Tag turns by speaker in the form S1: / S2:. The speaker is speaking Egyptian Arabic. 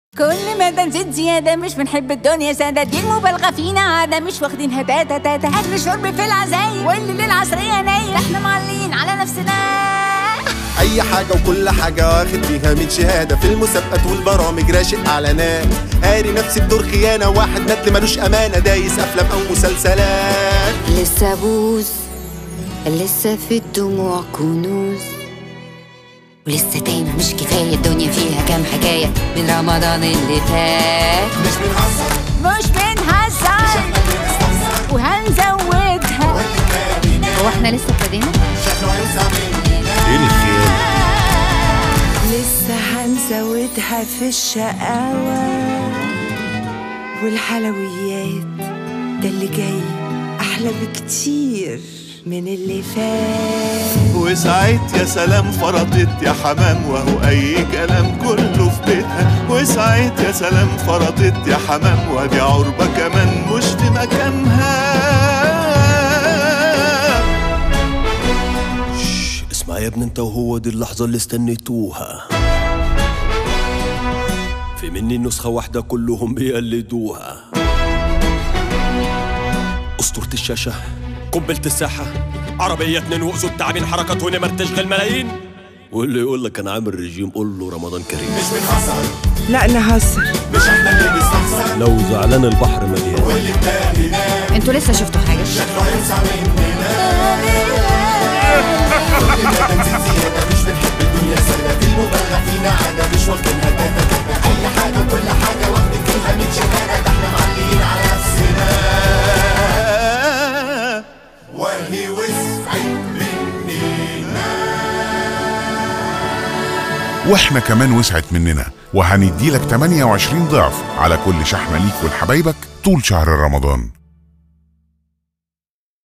S1: كل ما نزيد زيادة مش بنحب الدنيا سادة دي المبالغة فينا عادة مش واخدينها تاتا تاتا أكل شرب في العزايم واللي للعصرية نايم احنا معلين على نفسنا
S2: اي حاجة وكل حاجة واخد فيها من شهادة في المسابقات والبرامج راشق اعلانات قاري نفسي بدور خيانة واحد ندل ملوش امانة دايس افلام او مسلسلات
S3: لسه بوز لسه في الدموع كنوز ولسه تاني مش كفاية الدنيا فيها كام حكاية من رمضان اللي فات
S1: مش بنهزر وهنزودها
S3: هو احنا لسه ابتدينا؟
S2: ايه الخيانة
S4: لسه هنزودها في الشقاوة والحلويات ده اللي جاي أحلى بكتير من اللي فات
S5: وساعات يا سلام فرطت يا حمام وهو اي كلام كله في بيتها وساعات يا سلام فرطت يا حمام وادي عربة كمان مش في مكانها
S6: شش، اسمع يا ابني انت وهو دي اللحظة اللي استنيتوها في مني نسخة واحدة كلهم بيقلدوها أسطورة الشاشة قنبلة الساحة عربية اتنين وأسود تعبين حركات ونمر تشغل ملايين واللي يقول لك انا عامل رجيم قول له رمضان كريم
S4: لا نهزر
S6: لو زعلان البحر مليان
S3: انتوا لسه شفتوا حاجة؟
S5: وهي وسعت
S7: واحنا كمان وسعت مننا وهنديلك 28 ضعف على كل شحنة ليك ولحبايبك طول شهر رمضان